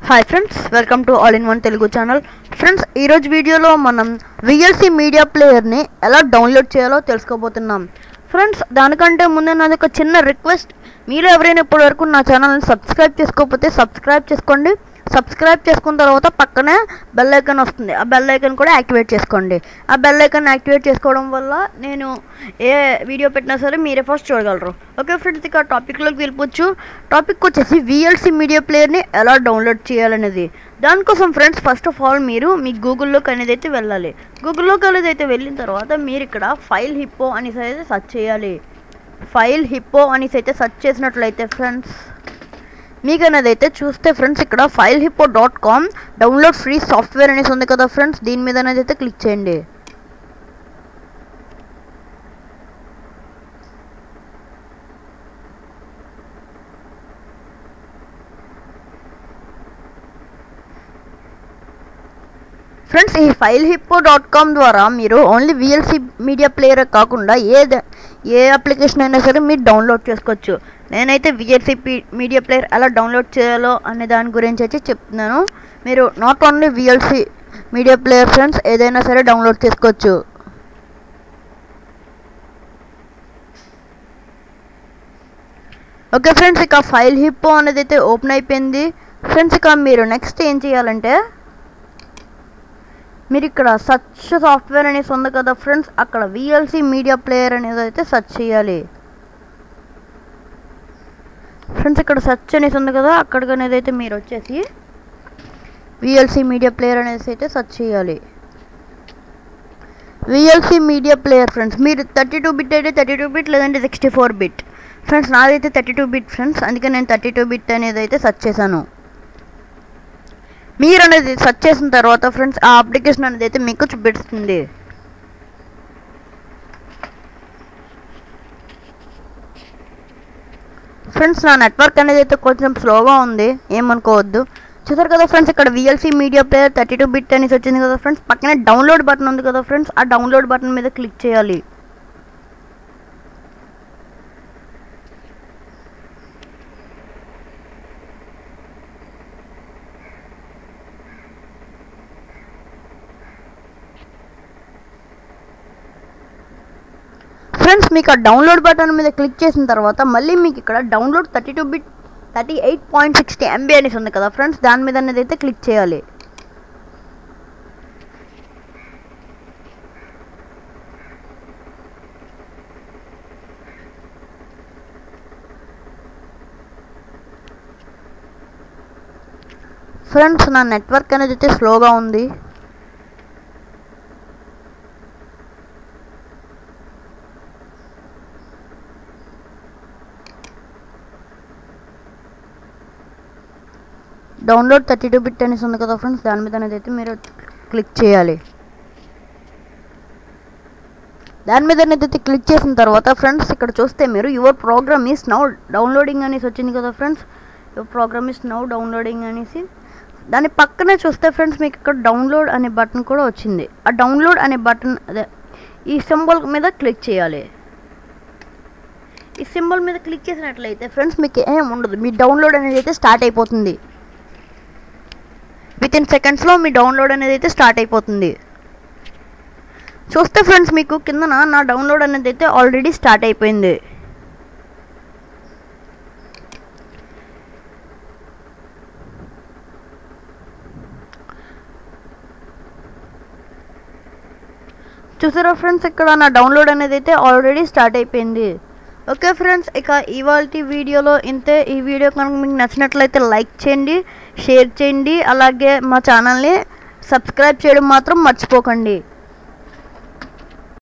hi friends welcome to all in one Telugu channel friends ఈరోజు వీడియోలో మనం విఎల్సి మీడియా ప్లేయర్ని ఎలా డౌన్లోడ్ చేయాలో తెలుసుకోబోతున్నాం ఫ్రెండ్స్ దానికంటే ముందే నాది ఒక చిన్న రిక్వెస్ట్ మీరు ఎవరైనా ఇప్పటి వరకు నా ఛానల్ని సబ్స్క్రైబ్ చేసుకోకపోతే సబ్స్క్రైబ్ చేసుకోండి సబ్స్క్రైబ్ చేసుకున్న తర్వాత పక్కనే బెల్ ఐకాన్ వస్తుంది ఆ బెల్ ఐకాన్ కూడా యాక్టివేట్ చేసుకోండి ఆ బెల్ ఐకాన్ యాక్టివేట్ చేసుకోవడం వల్ల నేను ఏ వీడియో పెట్టినా సరే మీరే ఫస్ట్ చూడగలరు ఓకే ఫ్రెండ్స్ ఇక టాపిక్లోకి వెళ్ళిపోవచ్చు టాపిక్ వచ్చేసి విఎల్సి మీడియా ప్లేయర్ని ఎలా డౌన్లోడ్ చేయాలనేది దానికోసం ఫ్రెండ్స్ ఫస్ట్ ఆఫ్ ఆల్ మీరు మీ గూగుల్లోకి అనేది అయితే వెళ్ళాలి గూగుల్లోకి అనేది అయితే వెళ్ళిన తర్వాత మీరు ఇక్కడ ఫైల్ హిప్పో అనేసి అయితే సెర్చ్ చేయాలి ఫైల్ హిప్పో అనేసి అయితే సెర్చ్ చేసినట్లయితే ఫ్రెండ్స్ మీకు అనేది అయితే చూస్తే ఫ్రెండ్స్ ఇక్కడ FileHippo dot com download free software అనేసి ఉంది కదా ఫ్రెండ్స్ దీని మీద అనేది అయితే క్లిక్ చేయండి ఫ్రెండ్స్ ఈ ఫైల్ హిప్పో డాట్ కామ్ ద్వారా మీరు ఓన్లీ విఎల్సి మీడియా ప్లేయర్ కాకుండా ఏ ద- ఏ అప్లికేషన్ అయినా సరే మీరు డౌన్లోడ్ చేసుకోవచ్చు నేనైతే విఎల్సి మీడియా ప్లేయర్ ఎలా డౌన్లోడ్ చేయాలో అనే దాని గురించి అయితే చెప్తున్నాను మీరు not only VLC media player friends ఏదైనా సరే డౌన్లోడ్ చేసుకోవచ్చు ఓకే ఫ్రెండ్స్ ఇక ఫైల్ హిప్పో అనేది అయితే ఓపెన్ అయిపోయింది ఫ్రెండ్స్ ఇక మీరు నెక్స్ట్ ఏం చేయాలంటే మీరు ఇక్కడ సర్చ్ సాఫ్ట్వేర్ అనేసి ఉంది కదా ఫ్రెండ్స్ అక్కడ విఎల్సి మీడియా ప్లేయర్ అనేది అయితే సెర్చ్ చేయాలి ఫ్రెండ్స్ ఇక్కడ సెర్చ్ అనేసి ఉంది కదా అక్కడికి అనేది అయితే మీరు వచ్చేసి విఎల్సి మీడియా ప్లేయర్ అనేసి అయితే సెర్చ్ చేయాలి విఎల్సి మీడియా ప్లేయర్ ఫ్రెండ్స్ మీరు థర్టీ టూ బిట్ అయితే థర్టీ టూ బిట్ లేదంటే సిక్స్టీ ఫోర్ బిట్ ఫ్రెండ్స్ నాదైతే థర్టీ టూ బిట్ ఫ్రెండ్స్ అందుకే నేను థర్టీ టూ బిట్ అనేది అయితే సెర్చ్ చేశాను మీరు అనేది సెర్చ్ చేసిన తర్వాత ఫ్రెండ్స్ ఆ అప్లికేషన్ అనేది అయితే మీకు చూపిస్తుంది ఫ్రెండ్స్ నా నెట్వర్క్ అనేది అయితే కొంచెం స్లోగా ఉంది ఏమనుకోవద్దు చూసారు కదా ఫ్రెండ్స్ ఇక్కడ VLC media player thirty two bit అనేసి వచ్చింది కదా ఫ్రెండ్స్ పక్కనే డౌన్లోడ్ బటన్ ఉంది కదా ఫ్రెండ్స్ ఆ డౌన్లోడ్ బటన్ మీద క్లిక్ చేయాలి ఫ్రెండ్స్ మీకు ఆ డౌన్లోడ్ బటన్ మీద క్లిక్ చేసిన తర్వాత మళ్ళీ మీకు ఇక్కడ download thirty two bit thirty eight point sixty MB అనేసి ఉంది కదా ఫ్రెండ్స్ దాని మీద అనేది అయితే క్లిక్ చేయాలి ఫ్రెండ్స్ నా నెట్వర్క్ అనేది అయితే స్లోగా ఉంది డౌన్లోడ్ థర్టీ టూ బిట్ అనేసి ఉంది కదా ఫ్రెండ్స్ దాని మీద అనేది అయితే మీరు క్లిక్ చేయాలి దాని మీద అనేది అయితే క్లిక్ చేసిన తర్వాత ఫ్రెండ్స్ ఇక్కడ చూస్తే మీరు your program is now downloading అనేసి వచ్చింది కదా friends your program is now downloading అనేసి దాని పక్కనే చూస్తే ఫ్రెండ్స్ మీకు ఇక్కడ డౌన్లోడ్ అనే బటన్ కూడా వచ్చింది ఆ డౌన్లోడ్ అనే బటన్ అదే ఈ సింబల్ మీద క్లిక్ చేయాలి ఈ సింబల్ మీద క్లిక్ చేసినట్లయితే ఫ్రెండ్స్ మీకు ఏం ఉండదు మీ డౌన్లోడ్ అనేది అయితే స్టార్ట్ అయిపోతుంది విత్ ఇన్ సెకండ్స్లో మీ డౌన్లోడ్ అనేది అయితే స్టార్ట్ అయిపోతుంది చూస్తే ఫ్రెండ్స్ మీకు కిందన నా డౌన్లోడ్ అనేది అయితే ఆల్రెడీ స్టార్ట్ అయిపోయింది చూసారా ఫ్రెండ్స్ ఇక్కడ నా డౌన్లోడ్ అనేది అయితే ఆల్రెడీ స్టార్ట్ అయిపోయింది ఓకే ఫ్రెండ్స్ ఇక ఇవాళ వీడియోలో ఇంతే ఈ వీడియో కనుక మీకు నచ్చినట్లయితే లైక్ చేయండి షేర్ చేయండి అలాగే మా ఛానల్ని సబ్స్క్రైబ్ చేయడం మాత్రం మర్చిపోకండి